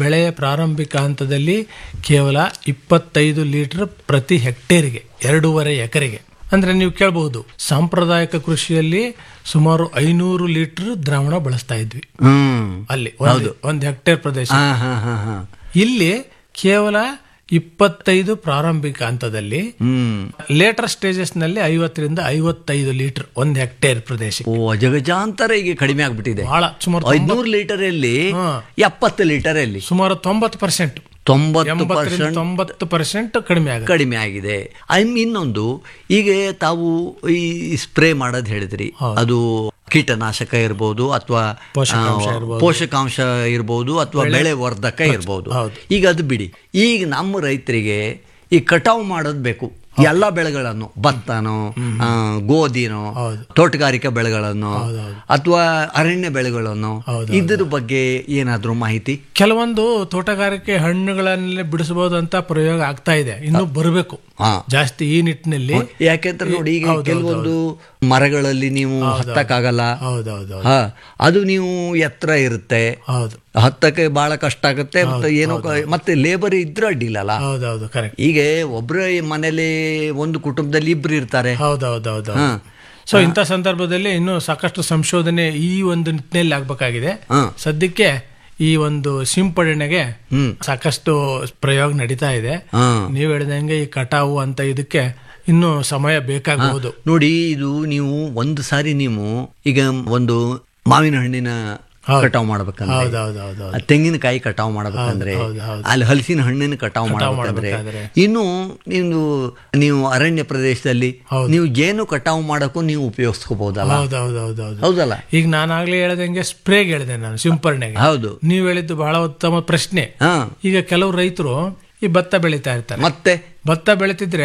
ಬೆಳೆಯ ಪ್ರಾರಂಭಿಕ ಹಂತದಲ್ಲಿ ಕೇವಲ ಇಪ್ಪತ್ತೈದು ಲೀಟರ್ ಪ್ರತಿ ಹೆಕ್ಟೇರಿಗೆ ಎರಡೂವರೆ ಎಕರೆಗೆ ಅಂದ್ರೆ ನೀವು ಕೇಳಬಹುದು ಸಾಂಪ್ರದಾಯಿಕ ಕೃಷಿಯಲ್ಲಿ ಸುಮಾರು ಐನೂರು ಲೀಟರ್ ದ್ರಾವಣ ಬಳಸ್ತಾ ಇದ್ವಿ ಹ್ಮ್ ಅಲ್ಲಿ ಒಂದು ಒಂದು ಹೆಕ್ಟೇರ್ ಪ್ರದೇಶ ಹಾ ಹಾ ಹಾ ಹಾ ಇಲ್ಲಿ ಕೇವಲ ಇಪ್ಪತ್ತೈದು ಪ್ರಾರಂಭಿಕ ಹಂತದಲ್ಲಿ ಹ್ಮ್ ಲೇಟರ್ ಸ್ಟೇಜಸ್ ನಲ್ಲಿ ಐವತ್ತರಿಂದ ಐವತ್ತೈದು ಲೀಟರ್ ಒಂದು ಹೆಕ್ಟೇರ್ ಪ್ರದೇಶ ಓ ಅಜಗಜಾಂತರ ಈಗ ಕಡಿಮೆ ಆಗ್ಬಿಟ್ಟಿದೆ ಬಹಳ ಸುಮಾರು ಐದ್ನೂರು ಲೀಟರ್ ಅಲ್ಲಿ ಹಾ. ಎಪ್ಪತ್ತು ಲೀಟರ್ ಅಲ್ಲಿ ಸುಮಾರು ತೊಂಬತ್ತು ಪರ್ಸೆಂಟ್ ತೊಂಬತ್ತು ಎಂಬತ್ತರಿಂದ ಪರ್ಸೆಂಟ್ ತೊಂಬತ್ತು ಪರ್ಸೆಂಟ್ ಕಡಿಮೆ ಆಗುತ್ತೆ ಕಡಿಮೆ ಆಗಿದೆ ಐ ಇನ್ನೊಂದು ಈಗ ತಾವು ಈ ಸ್ಪ್ರೇ ಮಾಡೋದು ಹೇಳಿದ್ರಿ ಅದು ಕೀಟನಾಶಕ ಇರ್ಬೋದು ಅಥವಾ ಪೋಷಕಾಂಶ ಆ, ಇರ್ಬೋದು. ಪೋಷಕಾಂಶ ಇರ್ಬೋದು ಅಥವಾ ಬೆಳೆ ವರ್ಧಕ ಇರ್ಬೋದು ಹೌದು. ಈಗ ಅದು ಬಿಡಿ ಈಗ ನಮ್ಮ ರೈತರಿಗೆ ಈ ಕಟಾವು ಮಾಡೋದು ಬೇಕು ಎಲ್ಲ ಬೆಳೆಗಳನ್ನು ಭತ್ತನೋ ಆ, ಗೋಧಿನೋ ಹೌದು. ತೋಟಗಾರಿಕಾ ಬೆಳೆಗಳನ್ನು ಹೌದೌದು. ಅಥವಾ ಅರಣ್ಯ ಬೆಳೆಗಳನ್ನು ಹೌದೌದು. ಇದ್ರ ಬಗ್ಗೆ ಏನಾದ್ರೂ ಮಾಹಿತಿ ಕೆಲವೊಂದು ತೋಟಗಾರಿಕೆ ಹಣ್ಣುಗಳನ್ನೇ ಬಿಡಿಸಬಹುದಂತ ಪ್ರಯೋಗ ಆಗ್ತಾ ಇದೆ ಇನ್ನು ಬರಬೇಕು ಹಾ ಜಾಸ್ತಿ ಈ ನಿಟ್ಟಿನಲ್ಲಿ ಯಾಕೆಂದ್ರೆ ನೋಡಿ ಈಗ ಕೆಲವೊಂದು ಮರಗಳಲ್ಲಿ ನೀವು ಹತ್ತಕ್ಕಾಗಲ್ಲ ಹೌದೌದು ಹಾ ಅದು ನೀವು ಎತ್ತರ ಇರುತ್ತೆ ಹೌದು ಹತ್ತಕ್ಕೆ ಬಹಳ ಕಷ್ಟ ಆಗುತ್ತೆ ಮತ್ತೆ ಏನೋ ಕ- ಮತ್ತೆ ಲೇಬರ್ ಇದ್ರೆ ಅಡ್ಡಿಲ್ಲಲ್ಲ ಹೌದೌದು ಕರೆಕ್ಟ್ ಈಗ ಒಬ್ರ ಮನೇಲಿ ಒಂದು ಕುಟುಂಬದಲ್ಲಿ ಇಬ್ರು ಇರ್ತಾರೆ ಹೌದೌದೌದು ಹಾ ಸೊ ಇಂಥ ಸಂದರ್ಭದಲ್ಲಿ ಇನ್ನು ಸಾಕಷ್ಟು ಸಂಶೋಧನೆ ಈ ಒಂದು ನಿಟ್ಟಿನಲ್ಲಿ ಆಗ್ಬೇಕಾಗಿದೆ ಹಾ ಸದ್ಯಕ್ಕೆ ಈ ಒಂದು ಸಿಂಪಡಣೆಗೆ ಹ್ಮ್ ಸಾಕಷ್ಟು ಪ್ರಯೋಗ ನಡೀತಾ ಇದೆ ಹಾ ನೀವು ಹೇಳಿದಂಗೆ ಈ ಕಟಾವು ಅಂತ ಇದಕ್ಕೆ ಇನ್ನು ಸಮಯ ಬೇಕಾಗಬಹುದು ನೋಡಿ ಇದು ನೀವು ಒಂದು ಸಾರಿ ನೀವು ಈಗ ಒಂದು ಮಾವಿನ ಹಣ್ಣಿನ ಕಟಾವು ಮಾಡ್ಬೇಕಂದ್ರೆ ಹೌದೌದೌದು ಆ ತೆಂಗಿನಕಾಯಿ ಕಟಾವು ಮಾಡ್ಬೇಕಂದ್ರೆ ಹೌದು, ಹೌದು. ಅಲ್ಲಿ ಹಲಸಿನ ಹಣ್ಣಿನ ಕಟಾವು ಮಾಡ್ಬೇಕಂದ್ರೆ ಮಾಡ್ಬೇಕಾದ್ರೆ. ಇನ್ನು ನೀವು ನೀವು ಅರಣ್ಯ ಪ್ರದೇಶದಲ್ಲಿ ಹೌದು. ನೀವು ಜೇನು ಕಟಾವು ಮಾಡಕ್ಕೂ ನೀವು ಉಪಯೋಗಿಸ್ಕೋಬಹುದಲ್ಲ ಹೌದೌದೌದೌದು ಹೌದಲ್ಲ ಈಗ ನಾನು ಆಗ್ಲೇ ಹೇಳ್ದಂಗೆ ಸ್ಪ್ರೇಗೆ ಹೇಳಿದೆ ನಾನು ಸಿಂಪರಣೆಗೆ ಹೌದು ನೀವು ಹೇಳಿದ್ದು ಬಹಳ ಉತ್ತಮ ಪ್ರಶ್ನೆ ಹಾ ಈಗ ಕೆಲವು ರೈತರು ಈ ಭತ್ತ ಬೆಳೀತಾ ಇರ್ತಾರೆ ಮತ್ತೆ ಭತ್ತ ಬೆಳೀತಿದ್ರೆ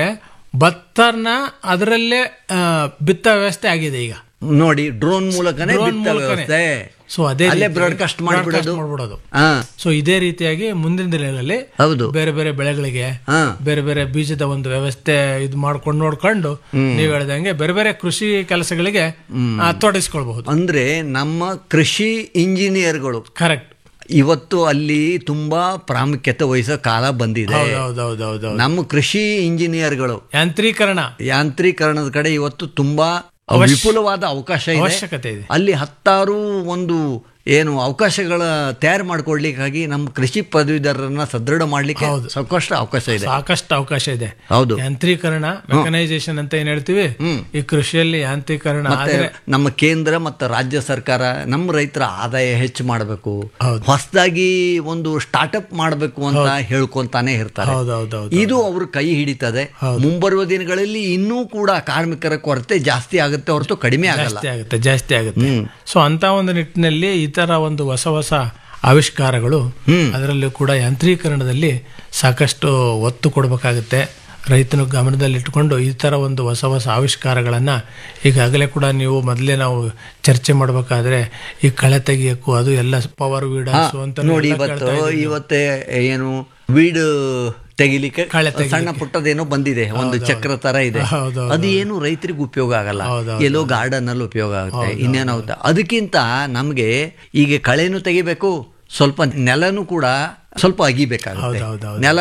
ಭತ್ತನ ಅದರಲ್ಲೇ ಆ, ಬಿತ್ತ ವ್ಯವಸ್ಥೆ ಆಗಿದೆ ಈಗ ನೋಡಿ ಡ್ರೋನ್ ಮೂಲಕನೇ Drone ಬಿತ್ತ ಮೂಲಕನೇ. ವ್ಯವಸ್ಥೆ ಸೊ ಅದೇ ಅಲ್ಲೇ ರೀತಿ ಬ್ರಾಡ್ಕಾಸ್ಟ್ ಮಾಡ್ಬಿಡೋದು broadcast ಮಾಡ್ಬಿಡೋದು ಹಾ ಸೊ ಇದೇ ರೀತಿಯಾಗಿ ಮುಂದಿನ ದಿನಗಳಲ್ಲಿ ಹೌದು ಬೇರೆ ಬೇರೆ ಬೆಳೆಗಳಿಗೆ ಹಾ ಬೇರೆ ಬೇರೆ ಬೀಜದ ಒಂದು ವ್ಯವಸ್ಥೆ ಇದು ಮಾಡ್ಕೊಂಡು ನೋಡ್ಕೊಂಡು ನೀವು ಹೇಳ್ದಂಗೆ ಬೇರೆ ಬೇರೆ ಕೃಷಿ ಕೆಲಸಗಳಿಗೆ ಆ, ತೊಡಗಿಸ್ಕೊಳ್ಬಹುದು ಅಂದ್ರೆ ನಮ್ಮ ಕೃಷಿ ಇಂಜಿನಿಯರ್ಗಳು ಕರೆಕ್ಟ್ ಇವತ್ತು ಅಲ್ಲಿ ತುಂಬಾ ಪ್ರಾಮುಖ್ಯತೆ ವಹಿಸೋ ಕಾಲ ಬಂದಿದೆ ಹೌದೌದೌದೌದು ನಮ್ಮ ಕೃಷಿ ಇಂಜಿನಿಯರ್ಗಳು ಯಾಂತ್ರೀಕರಣ ಯಾಂತ್ರೀಕರಣದ ಕಡೆ ಇವತ್ತು ತುಂಬಾ ವಿಪುಲವಾದ ಅವಕಾಶ ಇದೆ ಅವಶ್ಯಕತೆ ಇದೆ ಅಲ್ಲಿ ಹತ್ತಾರು ಒಂದು ಏನು ಅವಕಾಶಗಳ ತಯಾರು ಮಾಡ್ಕೊಡ್ಲಿಕ್ಕಾಗಿ ನಮ್ಮ ಕೃಷಿ ಪದವೀಧರರನ್ನ ಸದೃಢ ಮಾಡ್ಲಿಕ್ಕೆ ಸಾಕಷ್ಟು ಅವಕಾಶ ಇದೆ ಸಾಕಷ್ಟು ಅವಕಾಶ ಇದೆ ಹೌದು ಯಾಂತ್ರೀಕರಣ ಮೆಕನೈಸೇಷನ್ ಅಂತ ಏನ್ ಹೇಳ್ತೀವಿ ಈ ಕೃಷಿಯಲ್ಲಿ ಯಾಂತ್ರೀಕರಣ ಮತ್ತೆ ಆದ್ರೆ ನಮ್ಮ ಕೇಂದ್ರ ಮತ್ತು ರಾಜ್ಯ ಸರ್ಕಾರ ನಮ್ಮ ರೈತರ ಆದಾಯ ಹೆಚ್ಚು ಮಾಡಬೇಕು ಹೌದು. ಹೊಸದಾಗಿ ಒಂದು ಸ್ಟಾರ್ಟ್ಅಪ್ ಮಾಡಬೇಕು ಅಂತ ಹೇಳ್ಕೊಂತಾನೆ ಇರ್ತಾರೆ ಹೌದೌದೌದು ಇದು ಅವ್ರ ಕೈ ಹಿಡಿತದೆ ಮುಂಬರುವ ದಿನಗಳಲ್ಲಿ ಇನ್ನೂ ಕೂಡ ಕಾರ್ಮಿಕರ ಕೊರತೆ ಜಾಸ್ತಿ ಆಗುತ್ತೆ ಹೊರತು ಕಡಿಮೆ ಆಗಲ್ಲ ಜಾಸ್ತಿ ಆಗುತ್ತೆ ಜಾಸ್ತಿ ಆಗುತ್ತೆ ಸೊ ಅಂತ ಒಂದು ನಿಟ್ಟಿನಲ್ಲಿ ಈ ತರ ಒಂದು ಹೊಸ ಹೊಸ ಆವಿಷ್ಕಾರಗಳು ಅದರಲ್ಲೂ ಕೂಡ ಯಾಂತ್ರೀಕರಣದಲ್ಲಿ ಸಾಕಷ್ಟು ಒತ್ತು ಕೊಡಬೇಕಾಗುತ್ತೆ ರೈತನ ಗಮನದಲ್ಲಿಟ್ಟುಕೊಂಡು ಈ ಥರ ಒಂದು ಹೊಸ ಹೊಸ ಆವಿಷ್ಕಾರಗಳನ್ನು ಈಗಾಗಲೇ ಕೂಡ ನೀವು ಮೊದಲೇ ನಾವು ಚರ್ಚೆ ಮಾಡಬೇಕಾದ್ರೆ ಈ ಕಳೆ ತೆಗಿಯಕ್ಕೂ ಅದು ಎಲ್ಲ ಪವರ್ ವೀಡರ್ಸು ಅಂತ ನೋಡಿ ಇವತ್ತು ಇವತ್ತೇ ಏನು ವೀಡ್ ತೆಗಿಲಿಕ್ಕೆ ಕಳೆ ಸಣ್ಣ ಪುಟ್ಟದೇನೋ ಬಂದಿದೆ ಒಂದು ಚಕ್ರ ತರ ಇದೆ ಹೌದು, ಅದು ಏನು ರೈತರಿಗೆ ಉಪಯೋಗ ಆಗಲ್ಲ ಎಲ್ಲೋ ಗಾರ್ಡನ್ ಅಲ್ಲಿ ಉಪಯೋಗ ಆಗುತ್ತೆ ಇನ್ನೇನಾಗುತ್ತೆ ಅದಕ್ಕಿಂತ ನಮ್ಗೆ ಈಗ ಕಳೆನು ತೆಗಿಬೇಕು ಸ್ವಲ್ಪ ನೆಲನು ಕೂಡ ಸ್ವಲ್ಪ ಅಗಿಬೇಕಾಗುತ್ತೆ ಹೌದೌದು ನೆಲ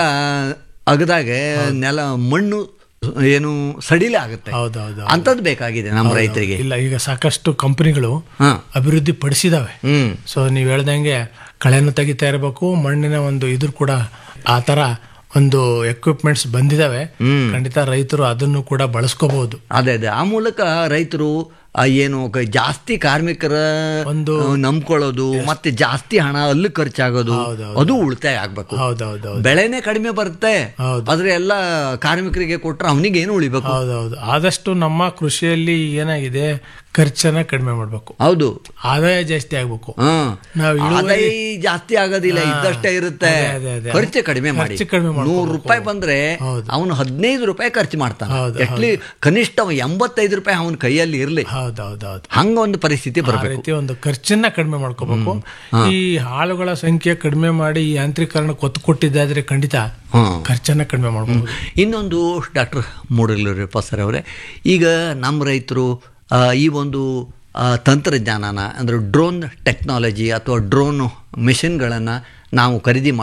ಅಗದಾಗ ನೆಲ ಮಣ್ಣು ಏನು ಸಡಿಲ ಆಗುತ್ತೆ ಹೌದೌದು ಅಂಥದ್ದು ಬೇಕಾಗಿದೆ ನಮ್ಮ ರೈತರಿಗೆ ಇಲ್ಲ ಈಗ ಸಾಕಷ್ಟು ಕಂಪನಿಗಳು ಹಾ ಅಭಿವೃದ್ಧಿ ಪಡಿಸಿದಾವೆ ಹ್ಮ್ ಸೊ ನೀವು ಹೇಳ್ದಂಗೆ ಕಳೆಯನ್ನು ತೆಗಿತಾ ಇರಬೇಕು ಮಣ್ಣಿನ ಒಂದು ಇದ್ರ ಕೂಡ ಆ ಥರ ಒಂದು ಎಕ್ವಿಪ್ಮೆಂಟ್ಸ್ ಬಂದಿದಾವೆ ಖಂಡಿತ ರೈತರು ಅದನ್ನು ಕೂಡ ಬಳಸ್ಕೋಬಹುದು ಅದೇ ಅದೇ ಆ ಮೂಲಕ ರೈತರು ಆ ಏನು ಕ- ಜಾಸ್ತಿ ಕಾರ್ಮಿಕರ ಒಂದು ಆ, ನಂಬ್ಕೊಳ್ಳೋದು ಮತ್ತೆ ಜಾಸ್ತಿ ಹಣ ಅಲ್ಲಿ ಖರ್ಚಾಗೋದು ಹೌದೌದು. ಅದು ಉಳಿತಾಯ ಆಗ್ಬೇಕು ಹೌದೌದು ಬೆಳೆನೇ ಕಡಿಮೆ ಬರುತ್ತೆ ಹೌದು. ಆದ್ರೆ ಎಲ್ಲ ಕಾರ್ಮಿಕರಿಗೆ ಕೊಟ್ರೆ ಅವನಿಗೆ ಏನು ಉಳಿಬೇಕು ಹೌದೌದು ಆದಷ್ಟು ನಮ್ಮ ಕೃಷಿಯಲ್ಲಿ ಏನಾಗಿದೆ ಖರ್ಚನ್ನ ಕಡಿಮೆ ಮಾಡಬೇಕು ಹೌದು ಆದಾಯ ಜಾಸ್ತಿ ಆಗ್ಬೇಕು ಹ್ಮ್ ನಾವು ಆದಾಯ ಜಾಸ್ತಿ ಆಗೋದಿಲ್ಲ ಇದ್ದಷ್ಟೇ ಇರುತ್ತೆ ಅದೇ, ಅದೇ, ಅದೇ. ಖರ್ಚು ಕಡಿಮೆ ಮಾಡಿ ಖರ್ಚು ಕಡಿಮೆ ಮಾಡ್ಕೋಬೇಕು. ನೂರು ರೂಪಾಯಿ ಬಂದ್ರೆ ಹೌದು. ಅವನು ಹದಿನೈದು ರೂಪಾಯಿ ಖರ್ಚು ಮಾಡ್ತಾನೆ ಹೌದು, ಎಟ್ಲಿ ಕನಿಷ್ಠ ಅವ ಎಂಬತ್ತೈದು ರೂಪಾಯಿ ಅವನ ಕೈಯಲ್ಲಿ ಇರ್ಲಿ ಹೌದೌದೌದು ಹಂಗ ಒಂದು ಪರಿಸ್ಥಿತಿ ಆ ಬರಬೇಕು ರೀತಿ ಒಂದು ಖರ್ಚನ್ನ ಕಡಿಮೆ ಮಾಡ್ಕೋಬೇಕು ಈ ಹಾಳುಗಳ ಸಂಖ್ಯೆ ಕಡಿಮೆ ಮಾಡಿ ಈ ಯಾಂತ್ರೀಕರಣಕ್ಕೆ ಒತ್ತು ಕೊಟ್ಟಿದ್ದಾದ್ರೆ ಖಂಡಿತ ಹ್ಮ್ ಖರ್ಚನ್ನ ಕಡಿಮೆ ಮಾಡ್ಕೋಬಹುದು ಇನ್ನೊಂದು ಡಾಕ್ಟರ್ ಮೂಡಲೂರಪ್ಪ ಸರ್ ಅವರೇ ಈಗ ನಮ್ಮ ರೈತರು ಆ, ಈ ಒಂದು ಆ, ತಂತ್ರಜ್ಞಾನನ ಅಂದರೆ ಡ್ರೋನ್ ಟೆಕ್ನಾಲಜಿ ಅಥವಾ ಡ್ರೋನ್ ಮಿಷಿನ್ಗಳನ್ನು ನಾವು ಖರೀದಿ